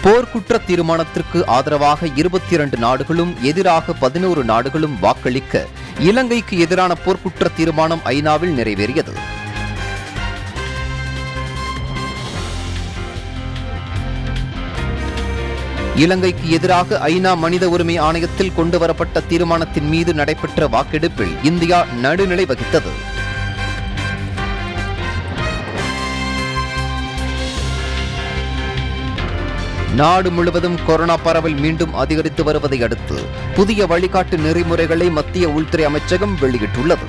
போர்க்குற்ற தீர்மானத்திற்கு ஆதரவாக இருபத்தி இரண்டு நாடுகளும் எதிராக பதினோரு நாடுகளும் வாக்களிக்க இலங்கைக்கு எதிரான போர்க்குற்ற தீர்மானம் ஐநாவில் நிறைவேறியது இலங்கைக்கு எதிராக ஐநா மனித உரிமை ஆணையத்தில் கொண்டுவரப்பட்ட தீர்மானத்தின் மீது நடைபெற்ற வாக்கெடுப்பில் இந்தியா நடுநிலை வகித்தது நாடு முழுவதும் கொரோனா பரவல் மீண்டும் அதிகரித்து வருவதை அடுத்து புதிய வழிகாட்டு நெறிமுறைகளை மத்திய உள்துறை அமைச்சகம் வெளியிட்டுள்ளது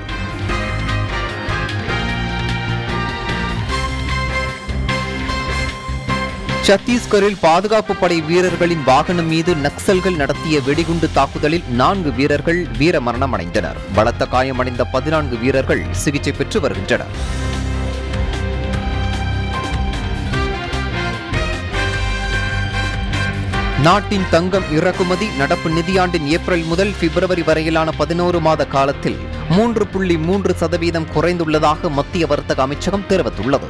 சத்தீஸ்கரில் பாதுகாப்பு படை வீரர்களின் வாகனம் மீது நக்சல்கள் நடத்திய வெடிகுண்டு தாக்குதலில் நான்கு வீரர்கள் வீரமரணம் அடைந்தனர் பலத்த காயமடைந்த பதினான்கு வீரர்கள் சிகிச்சை பெற்று வருகின்றனர் நாட்டின் தங்கம் இறக்குமதி நடப்பு நிதியாண்டின் ஏப்ரல் முதல் பிப்ரவரி வரையிலான பதினோரு மாத காலத்தில் மூன்று புள்ளி மூன்று சதவீதம் குறைந்துள்ளதாக மத்திய வர்த்தக அமைச்சகம் தெரிவித்துள்ளது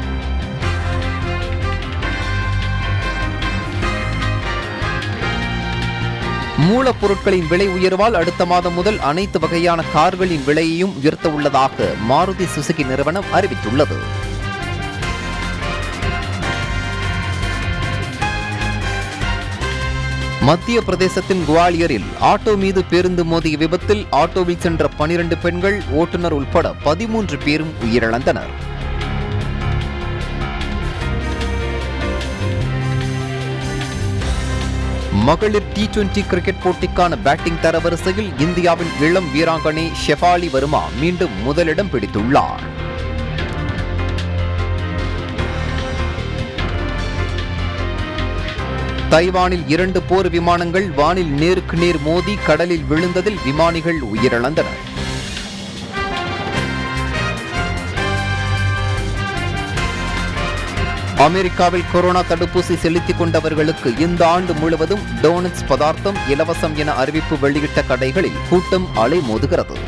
மூலப்பொருட்களின் விலை உயர்வால் அடுத்த மாதம் முதல் அனைத்து வகையான கார்களின் விலையையும் உயர்த்த உள்ளதாக மாருதி சுசுகி நிறுவனம் அறிவித்துள்ளது மத்திய பிரதேசத்தின் குவாலியரில் ஆட்டோ மீது பேருந்து மோதிய விபத்தில் ஆட்டோவில் சென்ற பனிரண்டு பெண்கள் ஓட்டுநர் உட்பட பதிமூன்று பேரும் உயிரிழந்தனர் மகளிர் டி டுவெண்டி கிரிக்கெட் போட்டிக்கான பேட்டிங் தரவரிசையில் இந்தியாவின் இளம் வீராங்கனை ஷெஃபாலி வர்மா மீண்டும் முதலிடம் பிடித்துள்ளார் தைவானில் இரண்டு போர் விமானங்கள் வானில் நேருக்கு நேர் மோதி கடலில் விழுந்ததில் விமானிகள் உயிரிழந்தனர் அமெரிக்காவில் கொரோனா தடுப்பூசி செலுத்திக் கொண்டவர்களுக்கு இந்த ஆண்டு முழுவதும் டோனட்ஸ் பதார்த்தம் இலவசம் என அறிவிப்பு வெளியிட்ட கடைகளில் கூட்டம் அலைமோதுகிறது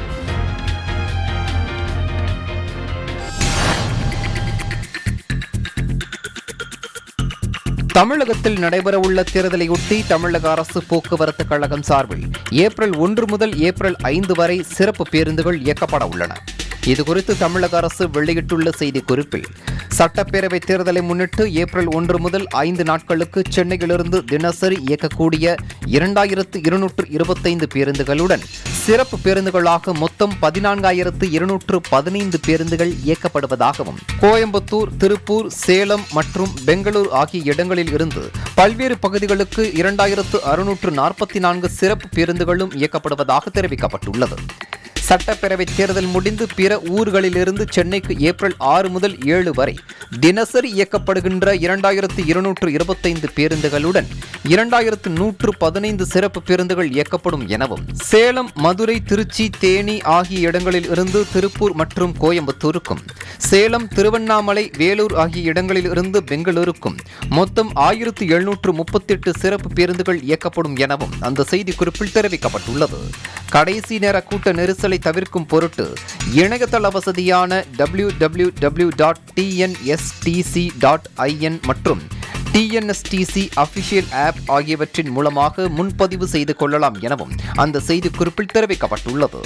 தமிழகத்தில் நடைபெறவுள்ள தேர்தலையொட்டி தமிழக அரசு போக்குவரத்து கழகம் சார்பில் ஏப்ரல் ஒன்று முதல் ஏப்ரல் ஐந்து வரை சிறப்பு பேருந்துகள் இயக்கப்பட உள்ளன இதுகுறித்து தமிழக அரசு வெளியிட்டுள்ள செய்திக்குறிப்பில் சட்டப்பேரவை தேர்தலை முன்னிட்டு ஏப்ரல் ஒன்று முதல் ஐந்து நாட்களுக்கு சென்னையிலிருந்து தினசரி இயக்கக்கூடிய இரண்டாயிரத்து இருநூற்று இருபத்தைந்து பேருந்துகளுடன் சிறப்பு பேருந்துகளாக மொத்தம் பதினான்காயிரத்து இருநூற்று பதினைந்து பேருந்துகள் இயக்கப்படுவதாகவும் கோயம்புத்தூர் திருப்பூர் சேலம் மற்றும் பெங்களூர் ஆகிய இடங்களில் இருந்து பல்வேறு பகுதிகளுக்கு இரண்டாயிரத்து அறுநூற்று நாற்பத்தி நான்கு சிறப்பு பேருந்துகளும் இயக்கப்படுவதாக தெரிவிக்கப்பட்டுள்ளது சட்டப்பேரவை தேர்தல் முடிந்து பிற ஊர்களிலிருந்து சென்னைக்கு ஏப்ரல் ஆறு முதல் ஏழு வரை தினசரி இயக்கப்படுகின்ற இரண்டாயிரத்து இருநூற்று இருபத்தைந்து பேருந்துகளுடன் இரண்டாயிரத்து நூற்று பதினைந்து சிறப்பு பேருந்துகள் இயக்கப்படும் எனவும் சேலம் மதுரை திருச்சி தேனி ஆகிய இடங்களில் இருந்து திருப்பூர் மற்றும் கோயம்புத்தூருக்கும் சேலம் திருவண்ணாமலை வேலூர் ஆகிய இடங்களில் இருந்து பெங்களூருக்கும் மொத்தம் ஆயிரத்து எழுநூற்று முப்பத்தெட்டு சிறப்பு பேருந்துகள் இயக்கப்படும் எனவும் அந்த செய்திக்குறிப்பில் தெரிவிக்கப்பட்டுள்ளது கடைசி நேர கூட்ட நெரிசலை தவிர்க்கும் பொருட்டு இணையதள வசதியான W W W dot TNSTC dot IN மற்றும் டிஎன்எஸ்டிசி அபிஷியல் ஆப் ஆகியவற்றின் மூலமாக முன்பதிவு செய்து கொள்ளலாம் எனவும் அந்த செய்திக்குறிப்பில் தெரிவிக்கப்பட்டுள்ளது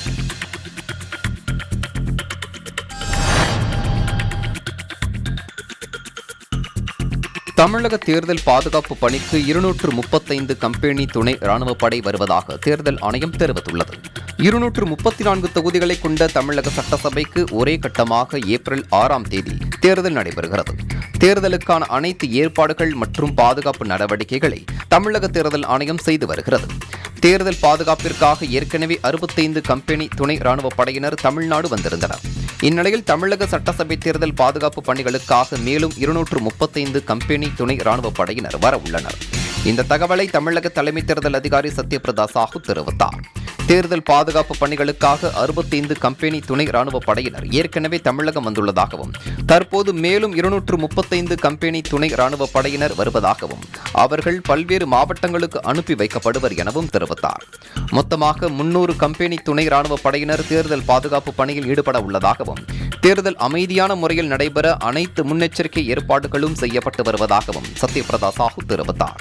தமிழக தேர்தல் பாதுகாப்பு பணிக்கு இருநூற்று முப்பத்தைந்து கம்பெனி துணை ராணுவப் படை வருவதாக தேர்தல் ஆணையம் தெரிவித்துள்ளது இருநூற்று முப்பத்தி நான்கு தொகுதிகளை கொண்ட தமிழக சட்டசபைக்கு ஒரே கட்டமாக ஏப்ரல் ஆறாம் தேதி தேர்தல் நடைபெறுகிறது தேர்தலுக்கான அனைத்து ஏற்பாடுகள் மற்றும் பாதுகாப்பு நடவடிக்கைகளை தமிழக தேர்தல் ஆணையம் செய்து வருகிறது தேர்தல் பாதுகாப்பிற்காக ஏற்கனவே அறுபத்தைந்து கம்பெனி துணை ராணுவப் படையினர் தமிழ்நாடு வந்திருந்தனர் இந்நிலையில் தமிழக சட்டசபை தேர்தல் பாதுகாப்பு பணிகளுக்காக மேலும் இருநூற்று முப்பத்தைந்து கம்பெனி துணை ராணுவப் படையினர் வர உள்ளனர் இந்த தகவலை தமிழக தலைமை தேர்தல் அதிகாரி சத்யபிரதா சாஹூ தெரிவித்தார் தேர்தல் பாதுகாப்பு பணிகளுக்காக அறுபத்தைந்து கம்பெனி துணை ராணுவ படையினர் ஏற்கனவே தமிழகம் வந்துள்ளதாகவும் தற்போது மேலும் இருநூற்று முப்பத்தைந்து கம்பெனி துணை ராணுவ படையினர் வருவதாகவும் அவர்கள் பல்வேறு மாவட்டங்களுக்கு அனுப்பி வைக்கப்படுவர் எனவும் தெரிவித்தார் மொத்தமாக முன்னூறு கம்பெனி துணை ராணுவ படையினர் தேர்தல் பாதுகாப்பு பணியில் ஈடுபட உள்ளதாகவும் தேர்தல் அமைதியான முறையில் நடைபெற அனைத்து முன்னெச்சரிக்கை ஏற்பாடுகளும் செய்யப்பட்டு வருவதாகவும் சத்யபிரதா சாஹூ தெரிவித்தார்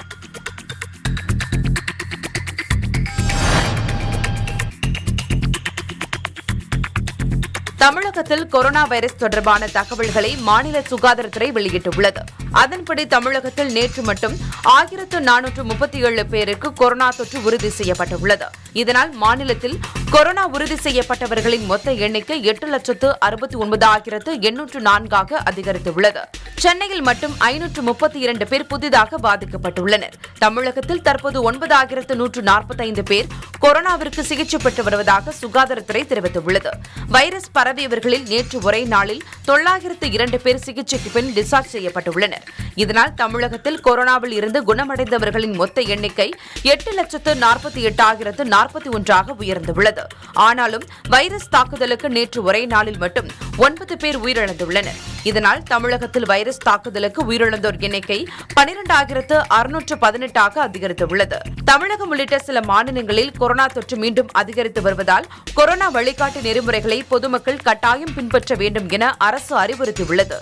தமிழகத்தில் கொரோனா வைரஸ் தொடர்பான தகவல்களை மாநில சுகாதாரத்துறை வெளியிட்டுள்ளது அதன்படி தமிழகத்தில் நேற்று மட்டும் ஆயிரத்து நானூற்று முப்பத்தி ஏழு பேருக்கு கொரோனா தொற்று உறுதி செய்யப்பட்டுள்ளது இதனால் மாநிலத்தில் கொரோனா உறுதி செய்யப்பட்டவர்களின் மொத்த எண்ணிக்கை எட்டு லட்சத்து அறுபத்தி ஒன்பதாயிரத்து எண்ணூற்று நான்காக அதிகரித்துள்ளது சென்னையில் மட்டும் ஐநூற்று முப்பத்தி இரண்டு பேர் புதிதாக பாதிக்கப்பட்டுள்ளனர் தமிழகத்தில் தற்போது ஒன்பதாயிரத்து நூற்று நாற்பத்தைந்து பேர் கொரோனாவிற்கு சிகிச்சை பெற்று வருவதாக சுகாதாரத்துறை தெரிவித்துள்ளது வைரஸ் பரவியவர்களில் நேற்று ஒரே நாளில் தொள்ளாயிரத்து இரண்டு பேர் சிகிச்சைக்கு பின் டிஸ்சார்ஜ் செய்யப்பட்டுள்ளனர் இதனால் தமிழகத்தில் கொரோனாவில் இருந்து குணமடைந்தவர்களின் மொத்த எண்ணிக்கை எட்டு லட்சத்து நாற்பத்தி எட்டாயிரத்து நாற்பத்தி ஒன்றாக உயர்ந்துள்ளது ஆனாலும் வைரஸ் தாக்குதலுக்கு நேற்று ஒரே நாளில் மட்டும் ஒன்பது பேர் உயிரிழந்துள்ளனர் இதனால் தமிழகத்தில் வைரஸ் தாக்குதலுக்கு உயிரிழந்தோர் எண்ணிக்கை பனிரெண்டாயிரத்து அறுநூற்று பதினெட்டாக அதிகரித்துள்ளது தமிழகம் உள்ளிட்ட சில மாநிலங்களில் கொரோனா தொற்று மீண்டும் அதிகரித்து வருவதால் கொரோனா வழிகாட்டு நெறிமுறைகளை பொதுமக்கள் கட்டாயம் பின்பற்ற வேண்டும் என அரசு அறிவுறுத்தியுள்ளது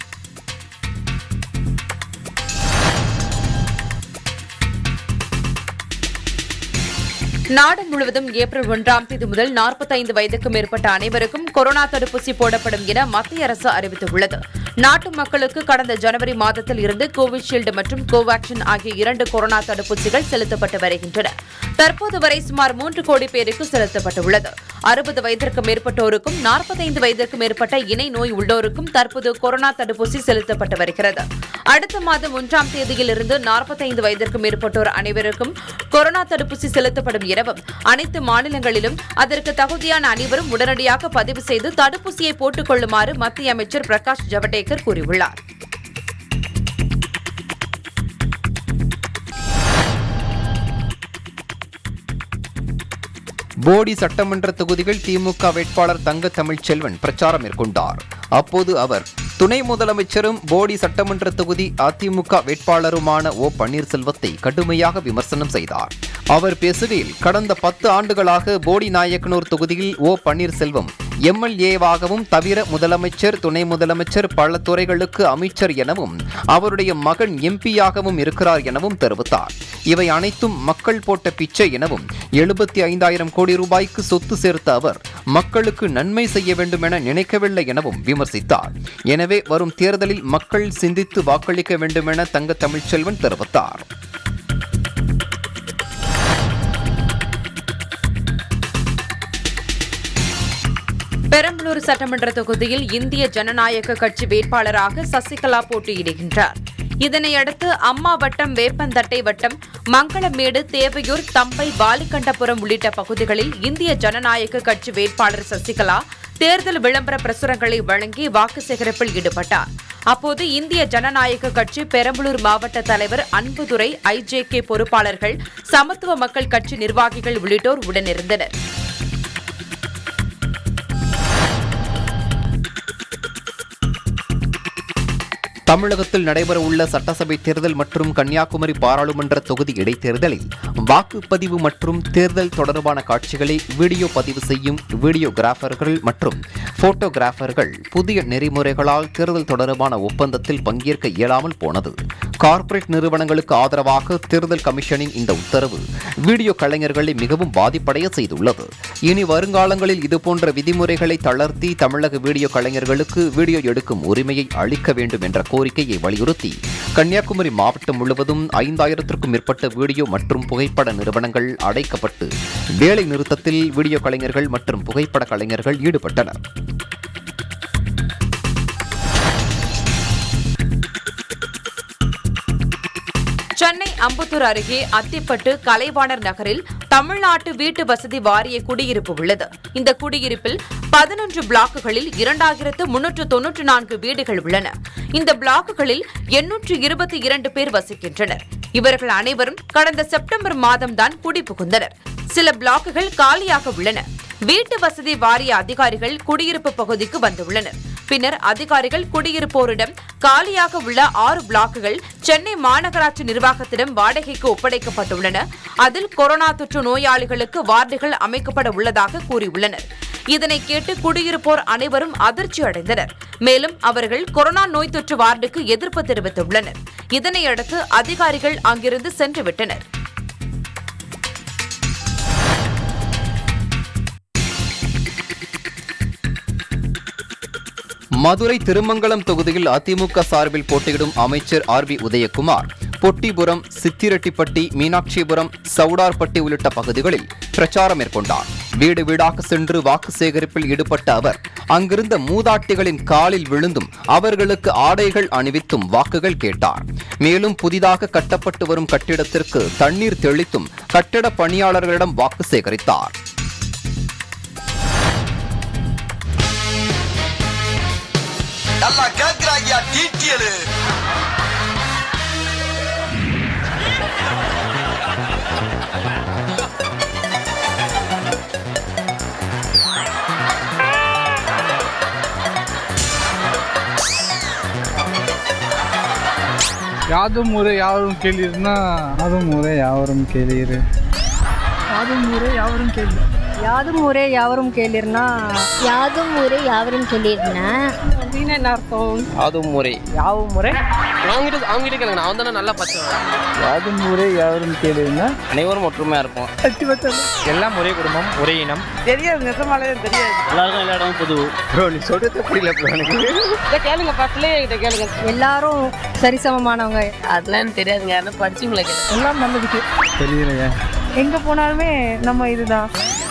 நாடு முழுவதும் ஏப்ரல் ஒன்றாம் தேதி முதல் நாற்பத்தைந்து வயதுக்கு மேற்பட்ட அனைவருக்கும் கொரோனா தடுப்பூசி போடப்படும் என மத்திய அரசு அறிவித்துள்ளது நாட்டு மக்களுக்கு கடந்த ஜனவரி மாதத்தில் இருந்து கோவிஷீல்டு மற்றும் கோவாக்சின் ஆகிய இரண்டு கொரோனா தடுப்பூசிகள் செலுத்தப்பட்டு வருகின்றன தற்போது வரை சுமார் மூன்று கோடி பேருக்கு செலுத்தப்பட்டுள்ளது அறுபது வயதிற்கு மேற்பட்டோருக்கும் நாற்பத்தைந்து வயதிற்கு மேற்பட்ட இணை நோய் உள்ளோருக்கும் தற்போது கொரோனா தடுப்பூசி செலுத்தப்பட்டு வருகிறது அடுத்த மாதம் ஒன்றாம் தேதியிலிருந்து நாற்பத்தைந்து வயதிற்கு மேற்பட்டோர் அனைவருக்கும் கொரோனா தடுப்பூசி செலுத்தப்படும் எனவும் அனைத்து மாநிலங்களிலும் அதற்கு தகுதியான அனைவரும் உடனடியாக பதிவு செய்து தடுப்பூசியை போட்டுக் கொள்ளுமாறு மத்திய அமைச்சர் பிரகாஷ் ஜவடேகர் கூறியுள்ளார் போடி சட்டமன்ற தொகுதியில் திமுக வேட்பாளர் தங்க தமிழ்ச்செல்வன் பிரச்சாரம் மேற்கொண்டார் அப்போது அவர் துணை முதலமைச்சரும் போடி சட்டமன்ற தொகுதி அதிமுக வேட்பாளருமான ஓ பன்னீர்செல்வத்தை கடுமையாக விமர்சனம் செய்தார் அவர் பேசுகையில் கடந்த பத்து ஆண்டுகளாக போடி நாயக்கனூர் தொகுதியில் ஓ பன்னீர்செல்வம் எம்எல்ஏவாகவும் தவிர முதலமைச்சர் துணை முதலமைச்சர் பல துறைகளுக்கு அமைச்சர் எனவும் அவருடைய மகன் எம்பியாகவும் இருக்கிறார் எனவும் தெரிவித்தார் இவை அனைத்தும் மக்கள் போட்ட பிச்சை எனவும் எழுபத்தி ஐந்தாயிரம் கோடி ரூபாய்க்கு சொத்து சேர்த்த அவர் மக்களுக்கு நன்மை செய்ய வேண்டும் என நினைக்கவில்லை எனவும் விமர்சித்தார் எனவே வரும் தேர்தலில் மக்கள் சிந்தித்து வாக்களிக்க வேண்டும் என தங்க தமிழ்ச்செல்வன் தெரிவித்தார் பெரம்பலூர் சட்டமன்ற தொகுதியில் இந்திய ஜனநாயக கட்சி வேட்பாளராக சசிகலா போட்டியிடுகின்றார் இதனையடுத்து அம்மா வட்டம் வேப்பந்தட்டை வட்டம் மங்களமேடு தேவையூர் தம்பை வாலிகண்டபுரம் உள்ளிட்ட பகுதிகளில் இந்திய ஜனநாயக கட்சி வேட்பாளர் சசிகலா தேர்தல் விளம்பர பிரசுரங்களை வழங்கி வாக்கு சேகரிப்பில் ஈடுபட்டார் அப்போது இந்திய ஜனநாயக கட்சி பெரம்பலூர் மாவட்ட தலைவர் அன்புதுரை ஐஜேகே பொறுப்பாளர்கள் சமத்துவ மக்கள் கட்சி நிர்வாகிகள் உள்ளிட்டோர் உடனிருந்தனர் தமிழகத்தில் நடைபெறவுள்ள சட்டசபை தேர்தல் மற்றும் கன்னியாகுமரி பாராளுமன்ற தொகுதி இடைத்தேர்தலில் வாக்குப்பதிவு மற்றும் தேர்தல் தொடர்பான காட்சிகளை வீடியோ பதிவு செய்யும் வீடியோகிராஃபர்கள் மற்றும் போட்டோகிராஃபர்கள் புதிய நெறிமுறைகளால் தேர்தல் தொடர்பான ஒப்பந்தத்தில் பங்கேற்க இயலாமல் போனது கார்ப்பரேட் நிறுவனங்களுக்கு ஆதரவாக தேர்தல் கமிஷனின் இந்த உத்தரவு வீடியோ கலைஞர்களை மிகவும் பாதிப்படைய செய்துள்ளது இனி வருங்காலங்களில் இதுபோன்ற விதிமுறைகளை தளர்த்தி தமிழக வீடியோ கலைஞர்களுக்கு வீடியோ எடுக்கும் உரிமையை அளிக்க வேண்டும் என்ற கோரிக்கையை வலியுறுத்தி கன்னியாகுமரி மாவட்டம் முழுவதும் ஐந்தாயிரத்திற்கும் மேற்பட்ட வீடியோ மற்றும் புகைப்பட நிறுவனங்கள் அடைக்கப்பட்டு வேலை நிறுத்தத்தில் வீடியோ கலைஞர்கள் மற்றும் புகைப்பட கலைஞர்கள் ஈடுபட்டனர் சென்னை அம்பத்தூர் அருகே அத்திப்பட்டு கலைவாணர் நகரில் தமிழ்நாட்டு வீட்டு வசதி வாரிய குடியிருப்பு உள்ளது இந்த குடியிருப்பில் பதினொன்று பிளாக்குகளில் இரண்டாயிரத்து முன்னூற்று தொன்னூற்று நான்கு வீடுகள் உள்ளன இந்த பிளாக்குகளில் எண்ணூற்று இருபத்தி இரண்டு பேர் வசிக்கின்றனர் இவர்கள் அனைவரும் கடந்த செப்டம்பர் மாதம்தான் குடிபுகுந்தனர் சில பிளாக்குகள் காலியாக உள்ளன வீட்டு வசதி வாரிய அதிகாரிகள் குடியிருப்பு பகுதிக்கு வந்துள்ளனர் பின்னர் அதிகாரிகள் குடியிருப்போரிடம் காலியாக உள்ள ஆறு பிளாக்குகள் சென்னை மாநகராட்சி நிர்வாகத்திடம் வாடகைக்கு ஒப்படைக்கப்பட்டுள்ளன அதில் கொரோனா தொற்று நோயாளிகளுக்கு வார்டுகள் அமைக்கப்பட உள்ளதாக கூறியுள்ளனர் இதனை கேட்டு குடியிருப்போர் அனைவரும் அதிர்ச்சி அடைந்தனர் மேலும் அவர்கள் கொரோனா நோய் தொற்று வார்டுக்கு எதிர்ப்பு தெரிவித்துள்ளனர் இதனையடுத்து அதிகாரிகள் அங்கிருந்து சென்று விட்டனர் மதுரை திருமங்கலம் தொகுதியில் அதிமுக சார்பில் போட்டியிடும் அமைச்சர் ஆர் பி உதயகுமார் பொட்டிபுரம் சித்திரெட்டிப்பட்டி மீனாட்சிபுரம் சவுடார்பட்டி உள்ளிட்ட பகுதிகளில் பிரச்சாரம் மேற்கொண்டார் வீடு வீடாக சென்று வாக்கு சேகரிப்பில் ஈடுபட்ட அவர் அங்கிருந்த மூதாட்டிகளின் காலில் விழுந்தும் அவர்களுக்கு ஆடைகள் அணிவித்தும் வாக்குகள் கேட்டார் மேலும் புதிதாக கட்டப்பட்டு வரும் கட்டிடத்திற்கு தண்ணீர் தெளித்தும் கட்டட பணியாளர்களிடம் வாக்கு சேகரித்தார் நல்லா கேக்குறாங்க டீட்டியலு யாதும் ஊரே யாவரும் கேளீர்னா அதுவும் ஊரே யாவரும் கேளீர் யாதும் ஊரே யாவரும் கேள்வி யாதும் ஊரே யாவரும் கேள்விர்னா யாதும் ஊரே யாவரும் சொல்லியிருந்தேன் அப்படின்னு என்ன அர்த்தம் அதுவும் முறை யாவும் முறை அவங்ககிட்ட அவங்ககிட்ட கேளுங்க நான் தானே நல்லா பச்சை யாதும் ஊரே யாவரும் கேளீர்னா அனைவரும் ஒற்றுமையா இருப்போம் எல்லாம் ஒரே குடும்பம் ஒரே இனம் தெரியாது நிஜமாலே தெரியாது எல்லாருக்கும் எல்லா இடமும் பொது ப்ரோ நீ சொல்றது புரியல ப்ரோ எனக்கு இதை கேளுங்க பக்கத்துலேயே இதை கேளுங்க எல்லாரும் சரிசமமானவங்க அதெல்லாம் தெரியாதுங்க யாரும் படிச்சுங்களே எல்லாம் நல்லதுக்கு தெரியலையே எங்க போனாலுமே நம்ம இதுதான்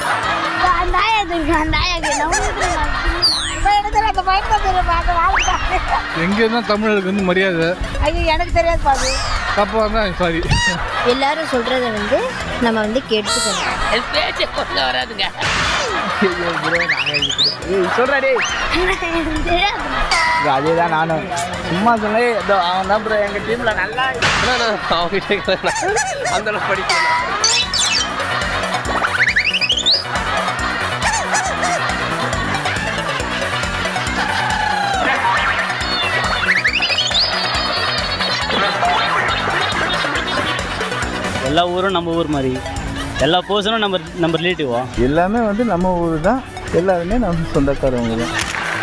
எங்க இருந்தா தமிழருக்கு வந்து மரியாதை ஐயோ எனக்கு தெரியாது பாது தப்பா இருந்தா சாரி எல்லாரும் சொல்றத வந்து நம்ம வந்து கேட்டுக்கணும் பேச்சே கொண்டு வராதுங்க சொல்றாடே அதே தான் நானும் சும்மா சொன்னே அவன் தான் ப்ரோ எங்க டீம்ல நல்லா அவங்ககிட்ட கேளுங்க அந்த அளவுக்கு படிக்கல எல்லா ஊரும் நம்ம ஊர் மாதிரி எல்லா பர்சனும் நம்ம நம்ம ரிலேட்டிவா எல்லாமே வந்து நம்ம ஊர் தான் எல்லாருமே நம்ம சொந்தக்காரவங்க தான்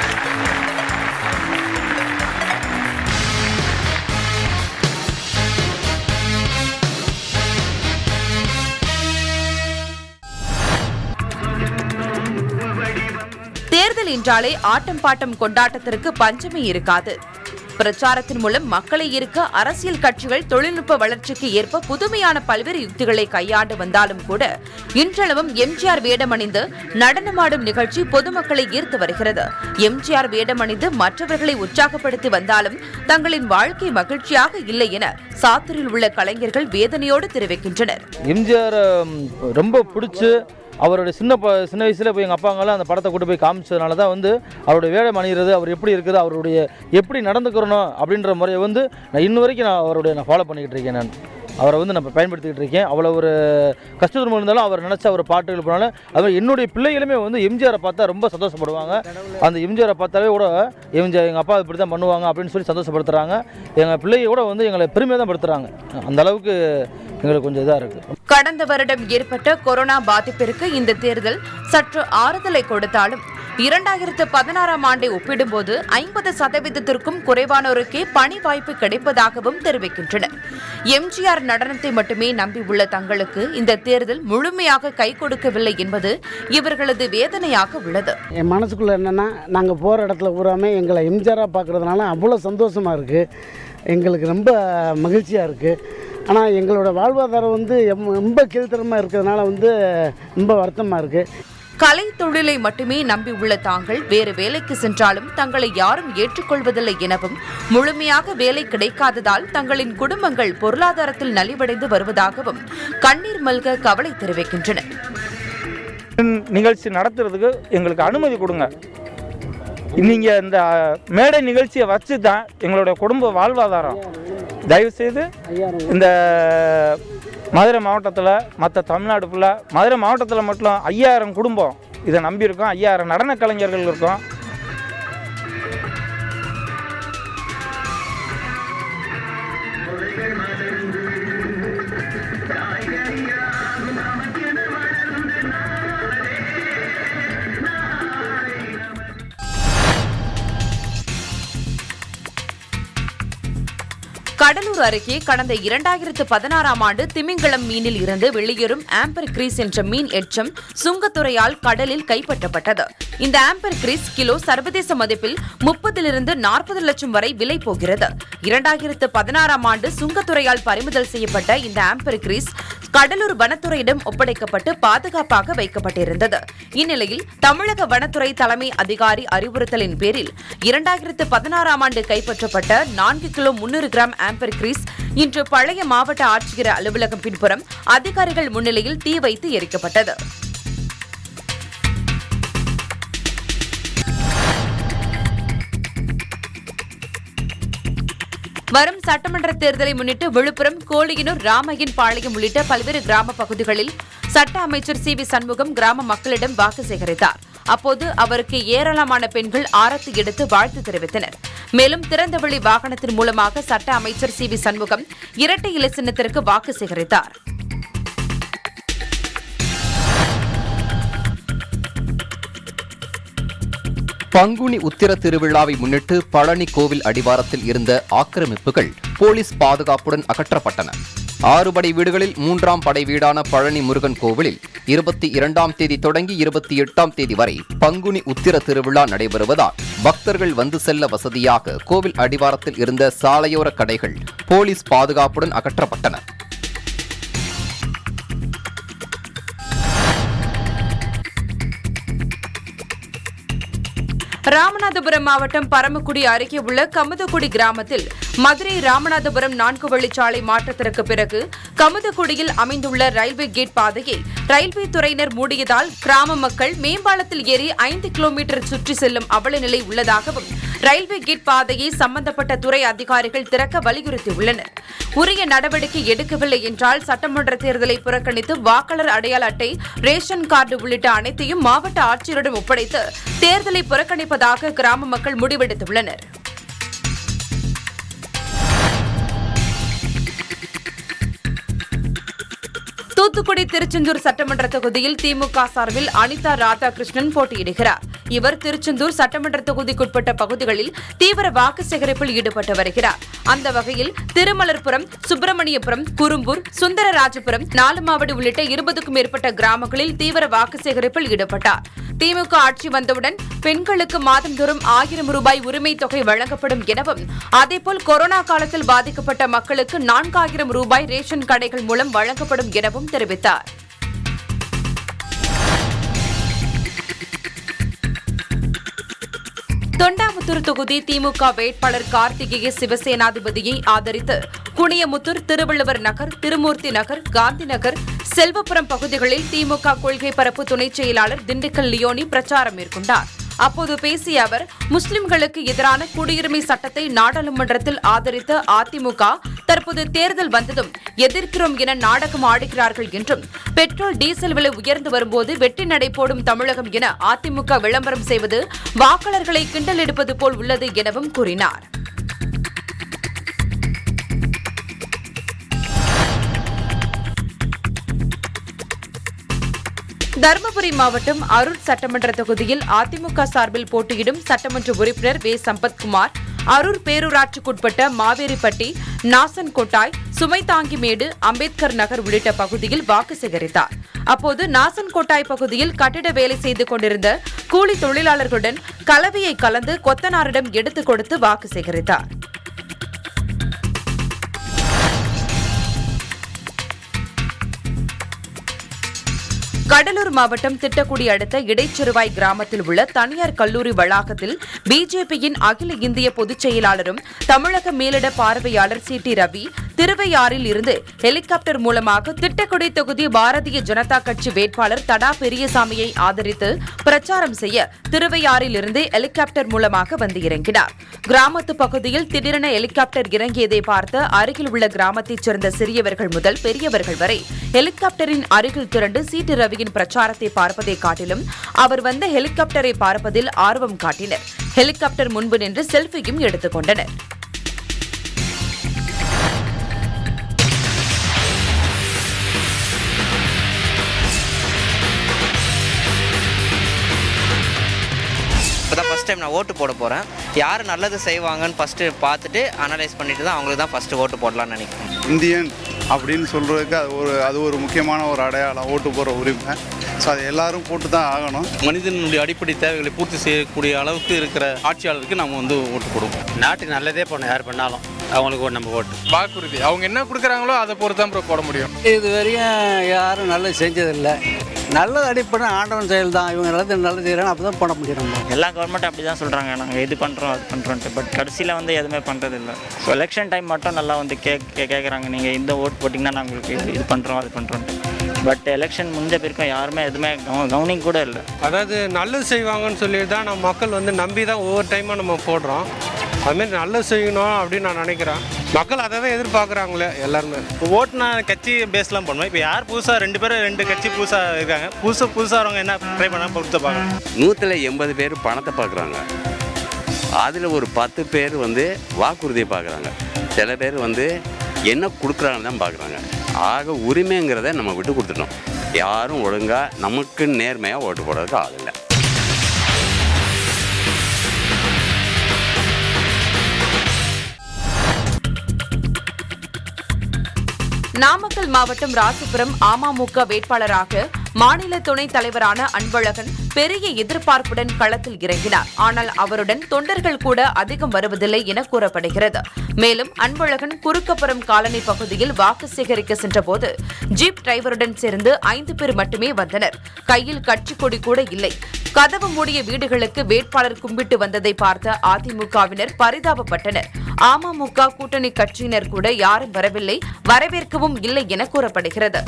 தேர்தல் என்றாலே ஆட்டம் பாட்டம் கொண்டாட்டத்திற்கு பஞ்சமே இருக்காது பிரச்சாரத்தின் மூலம் மக்களை ஈர்க்க அரசியல் கட்சிகள் தொழில்நுட்ப வளர்ச்சிக்கு ஏற்ப புதுமையான பல்வேறு யுக்திகளை கையாண்டு வந்தாலும் கூட இன்றளவும் எம்ஜிஆர் வேடமணிந்து நடனமாடும் நிகழ்ச்சி பொதுமக்களை ஈர்த்து வருகிறது எம்ஜிஆர் வேடமணிந்து மற்றவர்களை உற்சாகப்படுத்தி வந்தாலும் தங்களின் வாழ்க்கை மகிழ்ச்சியாக இல்லை என சாத்தூரில் உள்ள கலைஞர்கள் வேதனையோடு தெரிவிக்கின்றனர் எம்ஜிஆர் ரொம்ப பிடிச்சி அவருடைய சின்ன ப சின்ன வயசில் போய் எங்கள் அப்பாங்கெல்லாம் அந்த படத்தை கூட்டு போய் காமிச்சதுனால தான் வந்து அவருடைய வேடம் அணிகிறது அவர் எப்படி இருக்குது அவருடைய எப்படி நடந்துக்கிறணும் அப்படின்ற முறையை வந்து நான் இன்ன வரைக்கும் நான் அவருடைய நான் ஃபாலோ பண்ணிக்கிட்டு இருக்கேன் நான் அவரை வந்து நான் பயன்படுத்திக்கிட்டு இருக்கேன் அவ்வளோ ஒரு கஷ்டத்தில் இருந்தாலும் அவர் நினச்ச அவர் பாட்டுகள் போனாலும் அது மாதிரி என்னுடைய பிள்ளைகளுமே வந்து எம்ஜிஆரை பார்த்தா ரொம்ப சந்தோஷப்படுவாங்க அந்த எம்ஜிஆரை பார்த்தாவே கூட எம்ஜிஆர் எங்கள் அப்பா இப்படி தான் பண்ணுவாங்க அப்படின்னு சொல்லி சந்தோஷப்படுத்துகிறாங்க எங்கள் பிள்ளையை கூட வந்து எங்களை பெருமையாக தான் படுத்துகிறாங்க அந்த அளவுக்கு எங்களுக்கு கொஞ்சம் இதாக இருக்குது கடந்த வருடம் ஏற்பட்ட கொரோனா பாதிப்பிற்கு இந்த தேர்தல் சற்று ஆறுதலை கொடுத்தாலும் இரண்டாயிரத்து பதினாறாம் ஆண்டை ஒப்பிடும்போது ஐம்பது சதவீதத்திற்கும் குறைவானோருக்கே பணி வாய்ப்பு கிடைப்பதாகவும் தெரிவிக்கின்றனர் எம்ஜிஆர் நடனத்தை மட்டுமே நம்பியுள்ள தங்களுக்கு இந்த தேர்தல் முழுமையாக கை கொடுக்கவில்லை என்பது இவர்களது வேதனையாக உள்ளது என் மனசுக்குள்ளே என்னென்னா நாங்கள் போகிற இடத்துல பூராமே எங்களை எம்ஜிஆராக பார்க்குறதுனால அவ்வளோ சந்தோஷமாக இருக்குது எங்களுக்கு ரொம்ப மகிழ்ச்சியாக இருக்குது ஆனால் எங்களோட வாழ்வாதாரம் வந்து எம்- ரொம்ப கீழ்த்தரமாக இருக்கிறதுனால வந்து ரொம்ப வருத்தமாக இருக்குது கலை தொழிலை மட்டுமே நம்பியுள்ள தாங்கள் வேறு வேலைக்கு சென்றாலும் தங்களை யாரும் ஏற்றுக்கொள்வதில்லை எனவும் முழுமையாக வேலை கிடைக்காததால் தங்களின் குடும்பங்கள் பொருளாதாரத்தில் நலிவடைந்து வருவதாகவும் கண்ணீர் மல்க கவலை தெரிவிக்கின்றனர் நிகழ்ச்சி நடத்துறதுக்கு எங்களுக்கு அனுமதி கொடுங்க நீங்கள் இந்த மேடை நிகழ்ச்சியை வச்சு தான் எங்களோட குடும்ப வாழ்வாதாரம் தயவுசெய்து இந்த மதுரை மாவட்டத்தில் மற்ற தமிழ்நாடு ஃபுல்லாக மதுரை மாவட்டத்தில் மட்டும் ஐயாயிரம் குடும்பம் இதை நம்பியிருக்கோம் ஐயாயிரம் நடன கலைஞர்கள் இருக்கோம் கடலூர் அருகே கடந்த இரண்டாயிரத்து பதினாறாம் ஆண்டு திமிங்கலம் மீனில் இருந்து வெளியேறும் ஆம்பர் கிரீஸ் என்ற மீன் எச்சம் சுங்கத்துறையால் கடலில் கைப்பற்றப்பட்டது இந்த ஆம்பர் கிரீஸ் கிலோ சர்வதேச மதிப்பில் முப்பதிலிருந்து நாற்பது லட்சம் வரை விலை போகிறது இரண்டாயிரத்து பதினாறாம் ஆண்டு சுங்கத்துறையால் பறிமுதல் செய்யப்பட்ட இந்த ஆம்பர் கிரீஸ் கடலூர் வனத்துறையிடம் ஒப்படைக்கப்பட்டு பாதுகாப்பாக வைக்கப்பட்டிருந்தது இந்நிலையில் தமிழக வனத்துறை தலைமை அதிகாரி அறிவுறுத்தலின் பேரில் இரண்டாயிரத்து பதினாறாம் ஆண்டு கைப்பற்றப்பட்ட நான்கு கிலோ முன்னூறு கிராம் ஆம்பர் கிரீஸ் இன்று பழைய மாவட்ட ஆட்சியர் அலுவலகம் பின்புறம் அதிகாரிகள் முன்னிலையில் தீ வைத்து எரிக்கப்பட்டது வரும் சட்டமன்ற தேர்தலை முன்னிட்டு விழுப்புரம் கோழியனூர் ராமையன் பாளையம் உள்ளிட்ட பல்வேறு கிராம பகுதிகளில் சட்ட அமைச்சர் சி வி சண்முகம் கிராம மக்களிடம் வாக்கு சேகரித்தார் அப்போது அவருக்கு ஏராளமான பெண்கள் ஆரத்தி எடுத்து வாழ்த்து தெரிவித்தனர் மேலும் திறந்தவெளி வாகனத்தின் மூலமாக சட்ட அமைச்சர் சி வி சண்முகம் இரட்டை இலை சின்னத்திற்கு வாக்கு சேகரித்தார் பங்குனி உத்திர திருவிழாவை முன்னிட்டு பழனி கோவில் அடிவாரத்தில் இருந்த ஆக்கிரமிப்புகள் போலீஸ் பாதுகாப்புடன் அகற்றப்பட்டன ஆறு படை வீடுகளில் மூன்றாம் படை வீடான பழனி முருகன் கோவிலில் இருபத்தி இரண்டாம் தேதி தொடங்கி இருபத்தி எட்டாம் தேதி வரை பங்குனி உத்திர திருவிழா நடைபெறுவதால் பக்தர்கள் வந்து செல்ல வசதியாக கோவில் அடிவாரத்தில் இருந்த சாலையோர கடைகள் போலீஸ் பாதுகாப்புடன் அகற்றப்பட்டன ராமநாதபுரம் மாவட்டம் பரமக்குடி அருகே உள்ள கமுதக்குடி கிராமத்தில் மதுரை ராமநாதபுரம் நான்கு வழிச்சாலை மாற்றத்திற்கு பிறகு கமுதக்குடியில் அமைந்துள்ள ரயில்வே கேட் பாதையை ரயில்வே துறையினர் மூடியதால் கிராம மக்கள் மேம்பாலத்தில் ஏறி ஐந்து கிலோமீட்டர் சுற்றி செல்லும் அவல நிலை உள்ளதாகவும் ரயில்வே கேட் பாதையை சம்பந்தப்பட்ட துறை அதிகாரிகள் திறக்க வலியுறுத்தியுள்ளனர் உரிய நடவடிக்கை எடுக்கவில்லை என்றால் சட்டமன்ற தேர்தலை புறக்கணித்து வாக்காளர் அடையாள அட்டை ரேஷன் கார்டு உள்ளிட்ட அனைத்தையும் மாவட்ட ஆட்சியரிடம் ஒப்படைத்து தேர்தலை புறக்கணிப்பதாக கிராம மக்கள் முடிவெடுத்துள்ளனர் தூத்துக்குடி திருச்செந்தூர் சட்டமன்ற தொகுதியில் திமுக சார்பில் அனிதா ராதாகிருஷ்ணன் போட்டியிடுகிறார் இவர் திருச்செந்தூர் சட்டமன்ற தொகுதிக்குட்பட்ட பகுதிகளில் தீவிர வாக்கு சேகரிப்பில் ஈடுபட்டு வருகிறார் அந்த வகையில் திருமலர்புரம் சுப்பிரமணியபுரம் குறும்பூர் சுந்தரராஜபுரம் நாலுமாவடி உள்ளிட்ட இருபதுக்கும் மேற்பட்ட கிராமங்களில் தீவிர வாக்கு சேகரிப்பில் ஈடுபட்டார் திமுக ஆட்சி வந்தவுடன் பெண்களுக்கு மாதந்தோறும் ஆயிரம் ரூபாய் உரிமை தொகை வழங்கப்படும் எனவும் அதேபோல் கொரோனா காலத்தில் பாதிக்கப்பட்ட மக்களுக்கு நான்காயிரம் ரூபாய் ரேஷன் கடைகள் மூலம் வழங்கப்படும் எனவும் தெரிவித்தார் தொண்டாமுத்தூர் தொகுதி திமுக வேட்பாளர் கார்த்திகேய சிவசேனாதிபதியை ஆதரித்து குனியமுத்தூர் திருவள்ளுவர் நகர் திருமூர்த்தி நகர் காந்தி நகர் செல்வபுரம் பகுதிகளில் திமுக கொள்கை பரப்பு துணைச் செயலாளர் திண்டுக்கல் லியோனி பிரச்சாரம் மேற்கொண்டார் அப்போது பேசிய அவர் முஸ்லிம்களுக்கு எதிரான குடியுரிமை சட்டத்தை நாடாளுமன்றத்தில் ஆதரித்த அதிமுக தற்போது தேர்தல் வந்ததும் எதிர்க்கிறோம் என நாடகம் ஆடுகிறார்கள் என்றும் பெட்ரோல் டீசல் விலை உயர்ந்து வரும்போது வெட்டி நடை போடும் தமிழகம் என அதிமுக விளம்பரம் செய்வது வாக்காளர்களை கிண்டல் எடுப்பது போல் உள்ளது எனவும் கூறினார் தருமபுரி மாவட்டம் அரூர் சட்டமன்ற தொகுதியில் அதிமுக சார்பில் போட்டியிடும் சட்டமன்ற உறுப்பினர் வே சம்பத்குமார் அரூர் பேரூராட்சிக்குட்பட்ட மாவேரிப்பட்டி நாசன்கோட்டாய் சுமைதாங்கிமேடு அம்பேத்கர் நகர் உள்ளிட்ட பகுதியில் வாக்கு சேகரித்தார் அப்போது நாசன்கோட்டாய் பகுதியில் கட்டிட வேலை செய்து கொண்டிருந்த கூலி தொழிலாளர்களுடன் கலவையை கலந்து கொத்தனாரிடம் எடுத்துக் கொடுத்து வாக்கு சேகரித்தார் கடலூர் மாவட்டம் திட்டக்குடி அடுத்த இடைச்சிறுவாய் கிராமத்தில் உள்ள தனியார் கல்லூரி வளாகத்தில் பிஜேபியின் அகில இந்திய பொதுச் செயலாளரும் தமிழக மேலிட பார்வையாளர் சி டி ரவி திருவையாறில் இருந்து ஹெலிகாப்டர் மூலமாக திட்டக்குடி தொகுதி பாரதிய ஜனதா கட்சி வேட்பாளர் தடா பெரியசாமியை ஆதரித்து பிரச்சாரம் செய்ய திருவையாறில் இருந்து ஹெலிகாப்டர் மூலமாக வந்து இறங்கினார் கிராமத்து பகுதியில் திடீரென ஹெலிகாப்டர் இறங்கியதை பார்த்த அருகில் உள்ள கிராமத்தைச் சேர்ந்த சிறியவர்கள் முதல் பெரியவர்கள் வரை ஹெலிகாப்டரின் அருகில் திரண்டு சீட்டு ரவியின் பிரச்சாரத்தை பார்ப்பதை காட்டிலும் அவர் வந்த ஹெலிகாப்டரை பார்ப்பதில் ஆர்வம் காட்டினர் ஹெலிகாப்டர் முன்பு நின்று செல்ஃபியும் எடுத்துக் கொண்டனர் இப்போ தான் ஃபஸ்ட் டைம் நான் ஓட்டு போட போகிறேன் யார் நல்லது செய்வாங்கன்னு ஃபஸ்ட்டு பார்த்துட்டு அனலைஸ் பண்ணிட்டு தான் அவங்களுக்கு தான் ஃபஸ்ட்டு ஓட்டு போடலாம்னு நினைக்கிறேன் இந்தியன் அப்படின்னு சொல்கிறதுக்கு அது ஒரு அது ஒரு முக்கியமான ஒரு அடையாளம் ஓட்டு போடுற உரிமை ஸோ அதை எல்லாரும் போட்டு தான் ஆகணும் மனிதனுடைய அடிப்படை தேவைகளை பூர்த்தி செய்யக்கூடிய அளவுக்கு இருக்கிற ஆட்சியாளருக்கு நம்ம வந்து ஓட்டு போடுவோம் நாட்டுக்கு நல்லதே பண்ணணும் யார் பண்ணாலும் அவங்களுக்கு ஒரு நம்ம ஓட்டு வாக்குறுதி அவங்க என்ன கொடுக்குறாங்களோ அதை பொறுத்து தான் ப்ரோ போட முடியும் இது வரையும் யாரும் நல்லது செஞ்சதில்லை நல்லது அடிப்படை ஆண்டவன் செயல் தான் இவங்க நல்லது நல்லது செய்கிறாங்க அப்போ தான் போட முடியும் நம்ம எல்லா கவர்மெண்ட் அப்படி தான் சொல்கிறாங்க நாங்கள் இது பண்ணுறோம் அது பண்ணுறோன்ட்டு பட் கடைசியில் வந்து எதுவுமே பண்ணுறது இல்லை ஸோ எலெக்ஷன் டைம் மட்டும் நல்லா வந்து கே கே கேட்குறாங்க நீங்கள் இந்த ஓட் போட்டிங்கன்னா நாங்கள் உங்களுக்கு இது இது பண்ணுறோம் அது பண்ணுறோன்ட்டு பட் எலெக்ஷன் முடிஞ்ச பிறக்கும் யாருமே எதுவுமே கவ கவனிக்க கூட இல்லை அதாவது நல்லது செய்வாங்கன்னு சொல்லி தான் நம்ம மக்கள் வந்து நம்பி தான் ஒவ்வொரு டைமாக நம்ம போடுறோம் அதுமாரி நல்லது செய்யணும் அப்படின்னு நான் நினைக்கிறேன் மக்கள் அதை தான் எதிர்பார்க்குறாங்களே எல்லாருமே ஓட்டுனா கட்சி பேஸ்லாம் பண்ணுவோம் இப்போ யார் புதுசாக ரெண்டு பேரும் ரெண்டு கட்சி புதுசாக இருக்காங்க புதுசு புதுசாக வரவங்க என்ன ட்ரை பண்ண பொறுத்து பார்க்கலாம் நூற்றில் எண்பது பேர் பணத்தை பார்க்குறாங்க அதில் ஒரு பத்து பேர் வந்து வாக்குறுதியை பார்க்குறாங்க சில பேர் வந்து என்ன கொடுக்குறாங்கன்னு தான் பார்க்குறாங்க ஆக உரிமைங்கிறத நம்ம விட்டு கொடுத்துட்டோம் யாரும் ஒழுங்காக நமக்கு நேர்மையாக ஓட்டு போடுறதுக்கு ஆள் இல்லை நாமக்கல் மாவட்டம் ராசிபுரம் அமமுக வேட்பாளராக மாநில துணைத் தலைவரான அன்பழகன் பெரிய எதிர்பார்ப்புடன் களத்தில் இறங்கினார் ஆனால் அவருடன் தொண்டர்கள் கூட அதிகம் வருவதில்லை என கூறப்படுகிறது மேலும் அன்பழகன் குறுக்கப்புறம் காலனி பகுதியில் வாக்கு சேகரிக்க சென்றபோது ஜீப் டிரைவருடன் சேர்ந்து ஐந்து பேர் மட்டுமே வந்தனர் கையில் கட்சி கொடி கூட இல்லை கதவு மூடிய வீடுகளுக்கு வேட்பாளர் கும்பிட்டு வந்ததை பார்த்த அதிமுகவினர் பரிதாபப்பட்டனர் அமமுக கூட்டணி கட்சியினர் கூட யாரும் வரவில்லை வரவேற்கவும் இல்லை என கூறப்படுகிறது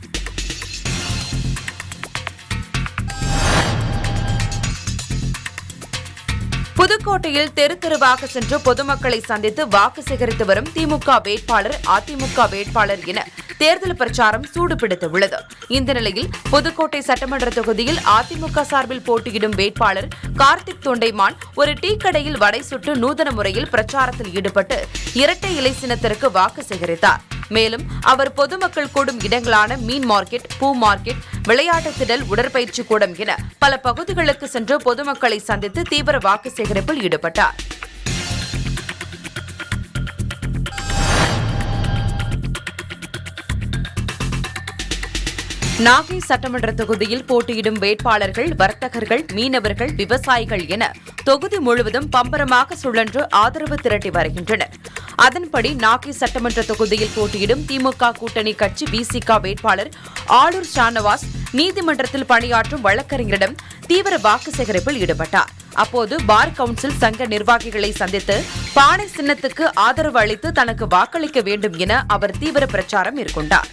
புதுக்கோட்டையில் தெரு தெருவாக சென்று பொதுமக்களை சந்தித்து வாக்கு சேகரித்து வரும் திமுக வேட்பாளர் அதிமுக வேட்பாளர் என தேர்தல் பிரச்சாரம் சூடுபிடித்துள்ளது இந்த நிலையில் புதுக்கோட்டை சட்டமன்ற தொகுதியில் அதிமுக சார்பில் போட்டியிடும் வேட்பாளர் கார்த்திக் தொண்டைமான் ஒரு டீ கடையில் வடை சுட்டு நூதன முறையில் பிரச்சாரத்தில் ஈடுபட்டு இரட்டை இலை சின்னத்திற்கு வாக்கு சேகரித்தார் மேலும் அவர் பொதுமக்கள் கூடும் இடங்களான மீன் மார்க்கெட் பூ மார்க்கெட் விளையாட்டு திடல் உடற்பயிற்சி கூடம் என பல பகுதிகளுக்கு சென்று பொதுமக்களை சந்தித்து தீவிர வாக்கு சேகரிப்பில் ஈடுபட்டார் நாகை சட்டமன்ற தொகுதியில் போட்டியிடும் வேட்பாளர்கள் வர்த்தகர்கள் மீனவர்கள் விவசாயிகள் என தொகுதி முழுவதும் பம்பரமாக சுழன்று ஆதரவு திரட்டி வருகின்றனர் அதன்படி நாகை சட்டமன்ற தொகுதியில் போட்டியிடும் திமுக கூட்டணி கட்சி விசிக வேட்பாளர் ஆளூர் ஷானவாஸ் நீதிமன்றத்தில் பணியாற்றும் வழக்கறிஞரிடம் தீவிர வாக்கு சேகரிப்பில் ஈடுபட்டார் அப்போது பார் கவுன்சில் சங்க நிர்வாகிகளை சந்தித்து பானை சின்னத்துக்கு ஆதரவு அளித்து தனக்கு வாக்களிக்க வேண்டும் என அவர் தீவிர பிரச்சாரம் மேற்கொண்டார்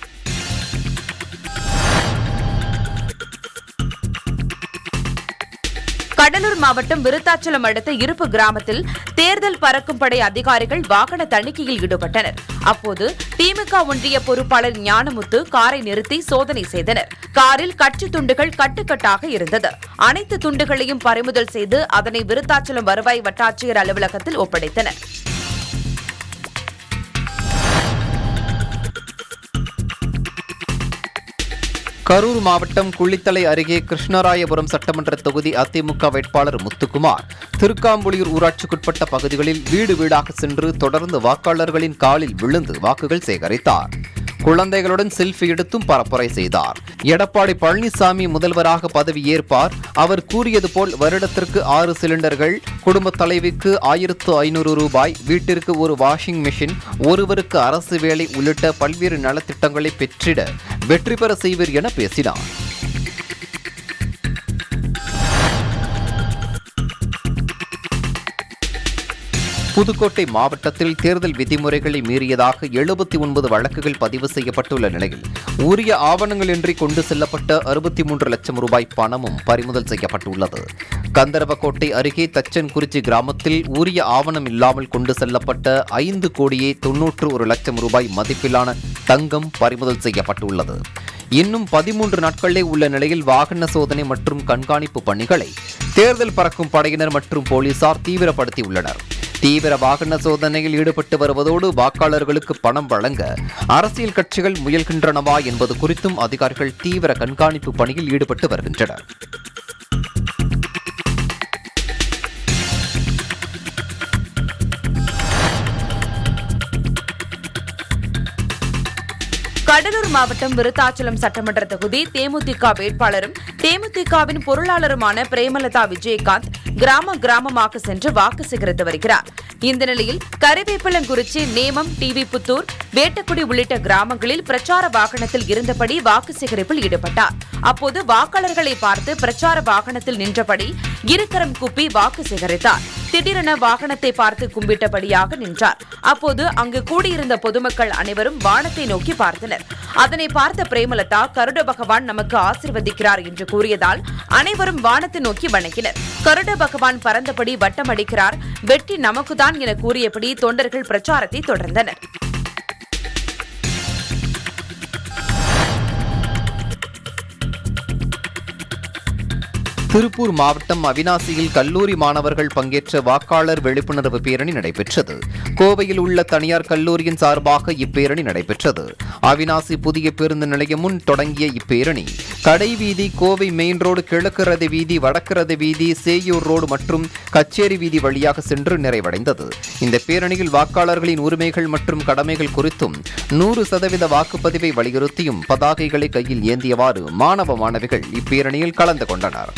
கடலூர் மாவட்டம் விருத்தாச்சலம் அடுத்த இருப்பு கிராமத்தில் தேர்தல் பறக்கும் படை அதிகாரிகள் வாகன தணிக்கையில் ஈடுபட்டனர் அப்போது திமுக ஒன்றிய பொறுப்பாளர் ஞானமுத்து காரை நிறுத்தி சோதனை செய்தனர் காரில் கட்சி துண்டுகள் கட்டுக்கட்டாக இருந்தது அனைத்து துண்டுகளையும் பறிமுதல் செய்து அதனை விருத்தாச்சலம் வருவாய் வட்டாட்சியர் அலுவலகத்தில் ஒப்படைத்தனர் கரூர் மாவட்டம் குள்ளித்தலை அருகே கிருஷ்ணராயபுரம் சட்டமன்ற தொகுதி அதிமுக வேட்பாளர் முத்துக்குமார் திருக்காம்புலியூர் ஊராட்சிக்குட்பட்ட பகுதிகளில் வீடு வீடாக சென்று தொடர்ந்து வாக்காளர்களின் காலில் விழுந்து வாக்குகள் சேகரித்தார் குழந்தைகளுடன் செல்ஃபி எடுத்தும் பரப்புரை செய்தார் எடப்பாடி பழனிசாமி முதல்வராக பதவியேற்பார் அவர் கூறியது போல் வருடத்திற்கு ஆறு சிலிண்டர்கள் குடும்ப தலைவிக்கு ஆயிரத்து ஐநூறு ரூபாய் வீட்டிற்கு ஒரு வாஷிங் மெஷின் ஒருவருக்கு அரசு வேலை உள்ளிட்ட பல்வேறு நலத்திட்டங்களை பெற்றிட வெற்றி பெற செய்வர் என பேசினார் புதுக்கோட்டை மாவட்டத்தில் தேர்தல் விதிமுறைகளை மீறியதாக எழுபத்தி ஒன்பது வழக்குகள் பதிவு செய்யப்பட்டுள்ள நிலையில் உரிய ஆவணங்களின்றி கொண்டு செல்லப்பட்ட அறுபத்தி மூன்று லட்சம் ரூபாய் பணமும் பறிமுதல் செய்யப்பட்டுள்ளது கந்தரவக்கோட்டை அருகே தச்சன்குறிச்சி கிராமத்தில் உரிய ஆவணம் இல்லாமல் கொண்டு செல்லப்பட்ட ஐந்து கோடியே தொன்னூற்று ஒரு லட்சம் ரூபாய் மதிப்பிலான தங்கம் பறிமுதல் செய்யப்பட்டுள்ளது இன்னும் பதிமூன்று நாட்களே உள்ள நிலையில் வாகன சோதனை மற்றும் கண்காணிப்பு பணிகளை தேர்தல் பறக்கும் படையினர் மற்றும் போலீசார் தீவிரப்படுத்தியுள்ளனர் தீவிர வாகன சோதனையில் ஈடுபட்டு வருவதோடு வாக்காளர்களுக்கு பணம் வழங்க அரசியல் கட்சிகள் முயல்கின்றனவா என்பது குறித்தும் அதிகாரிகள் தீவிர கண்காணிப்பு பணியில் ஈடுபட்டு வருகின்றனர் கடலூர் மாவட்டம் விருத்தாச்சலம் சட்டமன்ற தொகுதி தேமுதிக வேட்பாளரும் தேமுதிகவின் பொருளாளருமான பிரேமலதா விஜயகாந்த் கிராம கிராமமாக சென்று வாக்கு சேகரித்து வருகிறார் இந்த நிலையில் கருவேப்பிலங்குறிச்சி நேமம் டிவி புத்தூர் வேட்டக்குடி உள்ளிட்ட கிராமங்களில் பிரச்சார வாகனத்தில் இருந்தபடி வாக்கு சேகரிப்பில் ஈடுபட்டார் அப்போது வாக்காளர்களை பார்த்து பிரச்சார வாகனத்தில் நின்றபடி இருகரம் கூப்பி வாக்கு சேகரித்தார் திடீரென வாகனத்தை பார்த்து கும்பிட்டபடியாக நின்றார் அப்போது அங்கு கூடியிருந்த பொதுமக்கள் அனைவரும் வானத்தை நோக்கி பார்த்தனர் அதனை பார்த்த பிரேமலதா கருட பகவான் நமக்கு ஆசிர்வதிக்கிறார் என்று கூறியதால் அனைவரும் வானத்தை நோக்கி வணங்கினர் கருட பகவான் பறந்தபடி வட்டம் அடிக்கிறார் வெற்றி நமக்குதான் என கூறியபடி தொண்டர்கள் பிரச்சாரத்தை தொடர்ந்தனர் திருப்பூர் மாவட்டம் அவினாசியில் கல்லூரி மாணவர்கள் பங்கேற்ற வாக்காளர் விழிப்புணர்வு பேரணி நடைபெற்றது கோவையில் உள்ள தனியார் கல்லூரியின் சார்பாக இப்பேரணி நடைபெற்றது அவினாசி புதிய பேருந்து நிலையம் முன் தொடங்கிய இப்பேரணி கடைவீதி கோவை மெயின் ரோடு கிழக்கு ரத வீதி வடக்கு ரத வீதி சேயூர் ரோடு மற்றும் கச்சேரி வீதி வழியாக சென்று நிறைவடைந்தது இந்த பேரணியில் வாக்காளர்களின் உரிமைகள் மற்றும் கடமைகள் குறித்தும் நூறு சதவீத வாக்குப்பதிவை வலியுறுத்தியும் பதாகைகளை கையில் ஏந்தியவாறு மாணவ மாணவிகள் இப்பேரணியில் கலந்து கொண்டனர்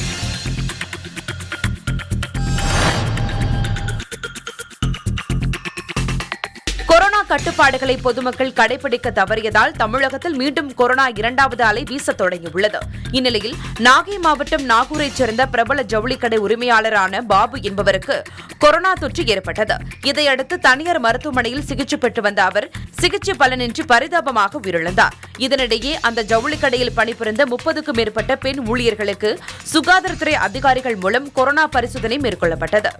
கொரோனா கட்டுப்பாடுகளை பொதுமக்கள் கடைபிடிக்க தவறியதால் தமிழகத்தில் மீண்டும் கொரோனா இரண்டாவது அலை வீசத் தொடங்கியுள்ளது இந்நிலையில் நாகை மாவட்டம் நாகூரைச் சேர்ந்த பிரபல ஜவுளிக்கடை உரிமையாளரான பாபு என்பவருக்கு கொரோனா தொற்று ஏற்பட்டது இதையடுத்து தனியார் மருத்துவமனையில் சிகிச்சை பெற்று வந்த அவர் சிகிச்சை பலனின்றி பரிதாபமாக உயிரிழந்தார் இதனிடையே அந்த ஜவுளிக்கடையில் பணிபுரிந்த முப்பதுக்கும் மேற்பட்ட பெண் ஊழியர்களுக்கு சுகாதாரத்துறை அதிகாரிகள் மூலம் கொரோனா பரிசோதனை மேற்கொள்ளப்பட்டது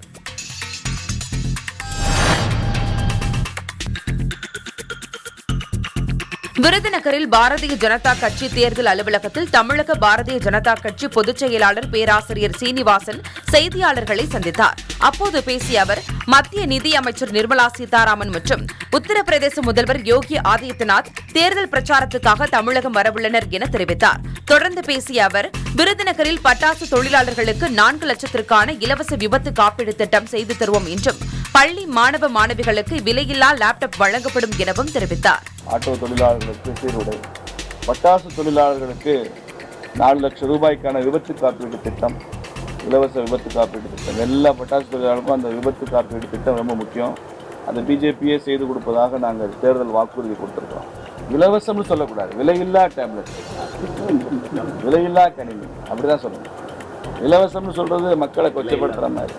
விருதுநகரில் பாரதிய ஜனதா கட்சி தேர்தல் அலுவலகத்தில் தமிழக பாரதிய ஜனதா கட்சி பொதுச் செயலாளர் பேராசிரியர் சீனிவாசன் செய்தியாளர்களை சந்தித்தார் அப்போது பேசிய அவர் மத்திய நிதி அமைச்சர் நிர்மலா சீதாராமன் மற்றும் உத்தரப்பிரதேச முதல்வர் யோகி ஆதித்யநாத் தேர்தல் பிரச்சாரத்துக்காக தமிழகம் வரவுள்ளனர் என தெரிவித்தார் தொடர்ந்து பேசிய அவர் விருதுநகரில் பட்டாசு தொழிலாளர்களுக்கு நான்கு லட்சத்திற்கான இலவச விபத்து காப்பீடு திட்டம் செய்து தருவோம் என்றும் பள்ளி மாணவ மாணவிகளுக்கு விலையில்லா லேப்டாப் வழங்கப்படும் எனவும் தெரிவித்தார் ஆட்டோ தொழிலாளர்களுக்கு சீருடை பட்டாசு தொழிலாளர்களுக்கு நாலு லட்சம் ரூபாய்க்கான விபத்து காப்பீடு திட்டம் இலவச விபத்து காப்பீடு திட்டம் எல்லா பட்டாசு தொழிலாளருக்கும் அந்த விபத்து காப்பீடு திட்டம் ரொம்ப முக்கியம் அதை பிஜேபியே செய்து கொடுப்பதாக நாங்கள் தேர்தல் வாக்குறுதி கொடுத்துருக்கோம் இலவசம்னு சொல்லக்கூடாது விலையில்லா டேப்லெட் விலையில்லா கணினி அப்படிதான் சொல்லணும் இலவசம்னு சொல்றது மக்களை கொச்சப்படுத்துற மாதிரி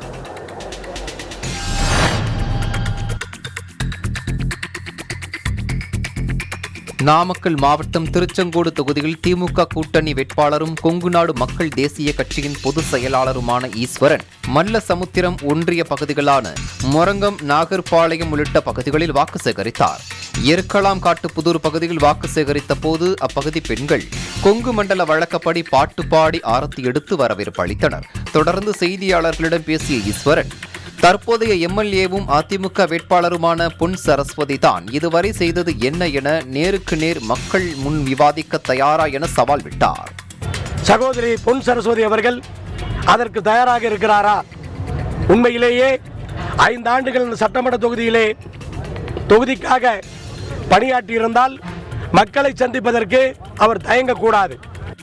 நாமக்கல் மாவட்டம் திருச்செங்கோடு தொகுதியில் திமுக கூட்டணி வேட்பாளரும் கொங்குநாடு மக்கள் தேசிய கட்சியின் பொதுச் செயலாளருமான ஈஸ்வரன் மல்லசமுத்திரம் ஒன்றிய பகுதிகளான மொரங்கம் நாகர்பாளையம் உள்ளிட்ட பகுதிகளில் வாக்கு சேகரித்தார் எருக்கலாம் காட்டுப்புதூர் பகுதியில் வாக்கு சேகரித்த போது அப்பகுதி பெண்கள் கொங்கு மண்டல வழக்கப்படி பாட்டு பாடி ஆரத்தி எடுத்து வரவேற்பு அளித்தனர் தொடர்ந்து செய்தியாளர்களிடம் பேசிய ஈஸ்வரன் தற்போதைய எம்எல்ஏவும் அதிமுக வேட்பாளருமான பொன் சரஸ்வதி தான் இதுவரை செய்தது என்ன என நேருக்கு நேர் மக்கள் முன் விவாதிக்க தயாரா என சவால் விட்டார் சகோதரி பொன் சரஸ்வதி அவர்கள் அதற்கு தயாராக இருக்கிறாரா உண்மையிலேயே ஐந்து ஆண்டுகள் இந்த சட்டமன்ற தொகுதியிலே தொகுதிக்காக பணியாற்றியிருந்தால் மக்களை சந்திப்பதற்கு அவர் தயங்கக்கூடாது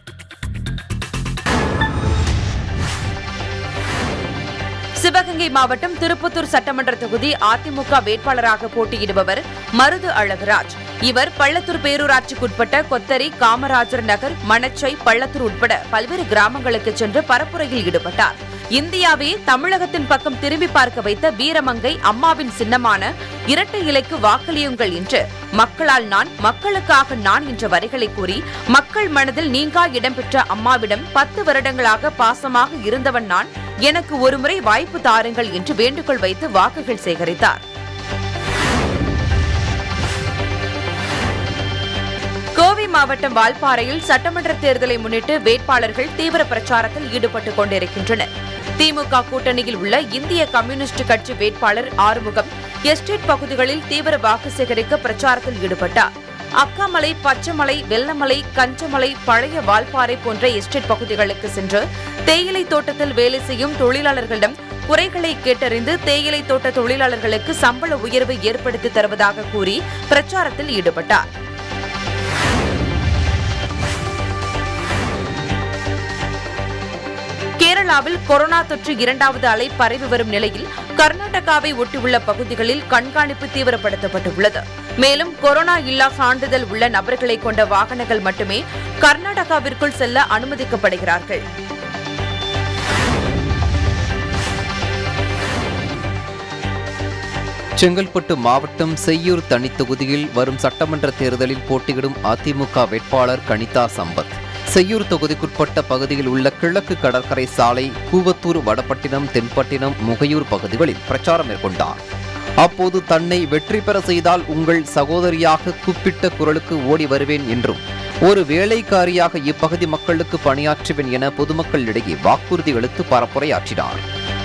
சிவகங்கை மாவட்டம் திருப்பத்தூர் சட்டமன்ற தொகுதி அதிமுக வேட்பாளராக போட்டியிடுபவர் மருது அழகுராஜ் இவர் பள்ளத்தூர் பேரூராட்சிக்குட்பட்ட கொத்தரி காமராஜர் நகர் மணச்சை பள்ளத்தூர் உட்பட பல்வேறு கிராமங்களுக்கு சென்று பரப்புரையில் ஈடுபட்டார் இந்தியாவே தமிழகத்தின் பக்கம் திரும்பி பார்க்க வைத்த வீரமங்கை அம்மாவின் சின்னமான இரட்டை இலைக்கு வாக்களியுங்கள் என்று மக்களால் நான் மக்களுக்காக நான் என்ற வரிகளை கூறி மக்கள் மனதில் நீங்கா இடம்பெற்ற அம்மாவிடம் பத்து வருடங்களாக பாசமாக இருந்தவன் நான் எனக்கு ஒருமுறை வாய்ப்பு தாருங்கள் என்று வேண்டுகோள் வைத்து வாக்குகள் சேகரித்தார் கோவை மாவட்டம் வால்பாறையில் சட்டமன்ற தேர்தலை முன்னிட்டு வேட்பாளர்கள் தீவிர பிரச்சாரத்தில் ஈடுபட்டுக் கொண்டிருக்கின்றனர் திமுக கூட்டணியில் உள்ள இந்திய கம்யூனிஸ்ட் கட்சி வேட்பாளர் ஆறுமுகம் எஸ்டேட் பகுதிகளில் தீவிர வாக்கு சேகரிக்க பிரச்சாரத்தில் ஈடுபட்டார் அக்காமலை பச்சமலை வெள்ளமலை கஞ்சமலை பழைய வால்பாறை போன்ற எஸ்டேட் பகுதிகளுக்கு சென்று தேயிலை தோட்டத்தில் வேலை செய்யும் தொழிலாளர்களிடம் குறைகளை கேட்டறிந்து தேயிலை தோட்ட தொழிலாளர்களுக்கு சம்பள உயர்வு ஏற்படுத்தி தருவதாக கூறி பிரச்சாரத்தில் ஈடுபட்டார் கேரளாவில் கொரோனா தொற்று இரண்டாவது அலை பரவி வரும் நிலையில் கர்நாடகாவை ஒட்டியுள்ள பகுதிகளில் கண்காணிப்பு தீவிரப்படுத்தப்பட்டுள்ளது மேலும் கொரோனா இல்லா சான்றிதழ் உள்ள நபர்களை கொண்ட வாகனங்கள் மட்டுமே கர்நாடகாவிற்குள் செல்ல அனுமதிக்கப்படுகிறார்கள் செங்கல்பட்டு மாவட்டம் செய்யூர் தனி தொகுதியில் வரும் சட்டமன்ற தேர்தலில் போட்டியிடும் அதிமுக வேட்பாளர் கனிதா சம்பத் செய்யூர் தொகுதிக்குட்பட்ட பகுதியில் உள்ள கிழக்கு கடற்கரை சாலை கூவத்தூர் வடபட்டினம் தென்பட்டினம் முகையூர் பகுதிகளில் பிரச்சாரம் மேற்கொண்டார் அப்போது தன்னை வெற்றி பெற செய்தால் உங்கள் சகோதரியாக கூப்பிட்ட குரலுக்கு ஓடி வருவேன் என்றும் ஒரு வேலைக்காரியாக இப்பகுதி மக்களுக்கு பணியாற்றுவேன் என பொதுமக்களிடையே வாக்குறுதி அளித்து பரப்புரையாற்றினார்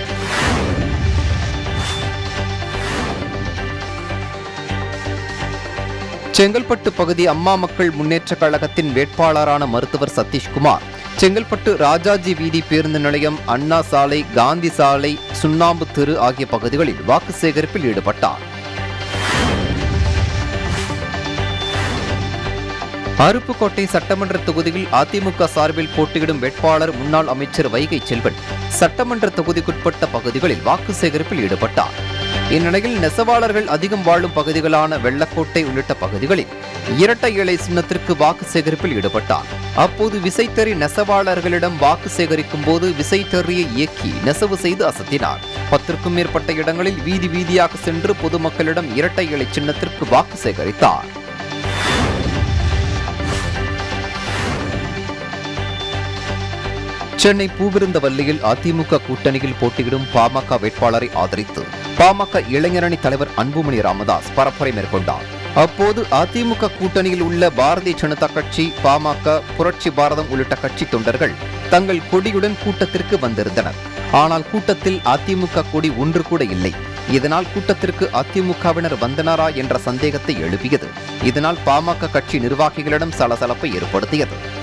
செங்கல்பட்டு பகுதி அம்மா மக்கள் முன்னேற்றக் கழகத்தின் வேட்பாளரான மருத்துவர் சதீஷ்குமார் செங்கல்பட்டு ராஜாஜி வீதி பேருந்து நிலையம் அண்ணா சாலை காந்தி சாலை சுண்ணாம்பு தெரு ஆகிய பகுதிகளில் வாக்கு சேகரிப்பில் ஈடுபட்டார் அருப்புக்கோட்டை சட்டமன்ற தொகுதியில் அதிமுக சார்பில் போட்டியிடும் வேட்பாளர் முன்னாள் அமைச்சர் வைகை செல்வன் சட்டமன்ற தொகுதிக்குட்பட்ட பகுதிகளில் வாக்கு சேகரிப்பில் ஈடுபட்டார் இந்நிலையில் நெசவாளர்கள் அதிகம் வாழும் பகுதிகளான வெள்ளக்கோட்டை உள்ளிட்ட பகுதிகளில் இரட்டை இலை சின்னத்திற்கு வாக்கு சேகரிப்பில் ஈடுபட்டார் அப்போது விசைத்தறி நெசவாளர்களிடம் வாக்கு சேகரிக்கும் போது விசைத்தறியை இயக்கி நெசவு செய்து அசத்தினார் பத்திற்கும் மேற்பட்ட இடங்களில் வீதி வீதியாக சென்று பொதுமக்களிடம் இரட்டை இலை சின்னத்திற்கு வாக்கு சேகரித்தார் சென்னை பூவிருந்தவல்லியில் அதிமுக கூட்டணியில் போட்டியிடும் பாமக வேட்பாளரை ஆதரித்து பாமக இளைஞரணி தலைவர் அன்புமணி ராமதாஸ் பரப்புரை மேற்கொண்டார் அப்போது அதிமுக கூட்டணியில் உள்ள பாரதிய ஜனதா கட்சி பாமக புரட்சி பாரதம் உள்ளிட்ட கட்சி தொண்டர்கள் தங்கள் கொடியுடன் கூட்டத்திற்கு வந்திருந்தனர் ஆனால் கூட்டத்தில் அதிமுக கொடி ஒன்று கூட இல்லை இதனால் கூட்டத்திற்கு அதிமுகவினர் வந்தனரா என்ற சந்தேகத்தை எழுப்பியது இதனால் பாமக கட்சி நிர்வாகிகளிடம் சலசலப்பை ஏற்படுத்தியது